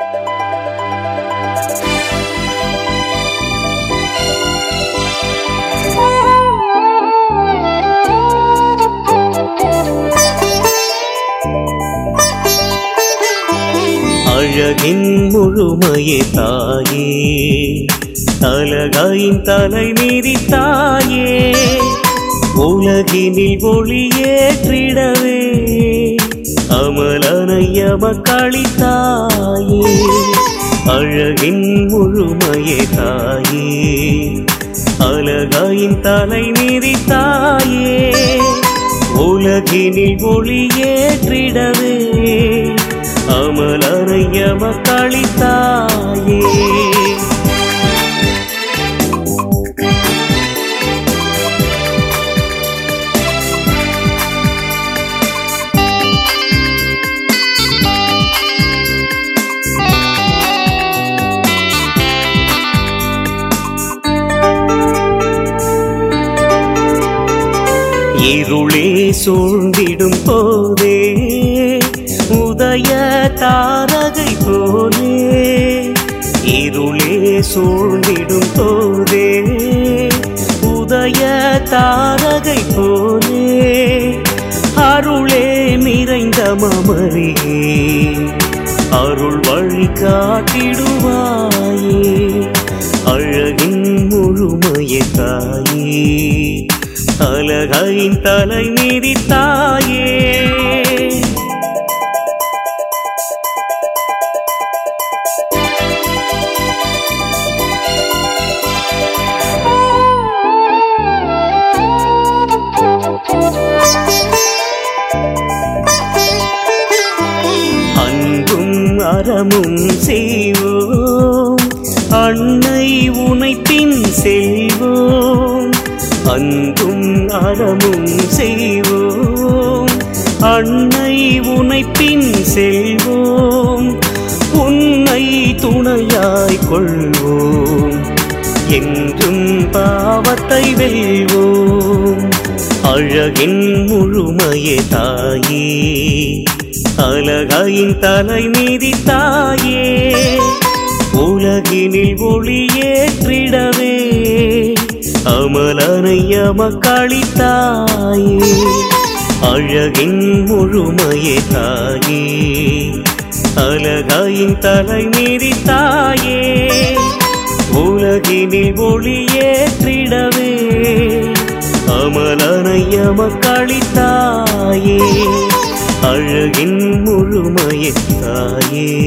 அழகின் முழுமையே தாயே அழகாயின் தலை மீறி தாயே உலகினில் ஒளியேற்றிடவே அமலனையம தாயே அழகின் முழுமையே தாயே அழகாயின் தலை மீறி தாயே உலகினில் ஒளியேற்றிடவே அமலனையம தாயே இருளே சூழ்ந்திடும் போதே உதய தாரகை போலே இருளே சூழ்ந்திடும் போதே உதய தாரகை போலே அருளே நிறைந்த மமரியே அருள் வழி காட்டிடுவாயே அழகின் முழுமைய தாயே அழகையின் தலை மீறி தாயே அன்பும் அறமும் செய்வோம் அன்னை உனை பின் செல்வோம் அன்பும் அறமும் செய்வோம் அன்னை உனை பின் செல்வோம் உன்னை துணையாய் கொள்வோம் என்றும் பாவத்தை வெல்வோம் அழகின் முழுமையே தாயே அழகாயின் தலை மீதி தாயே உலகினில் ஒளியேற்றிடவே அமலனைய தாயே அழகின் முழுமையே தாயே அழகாயின் தலை மீறி தாயே உலகினில் ஒளியேற்றிடவே அமலனைய தாயே அழகின் முழுமையே தாயே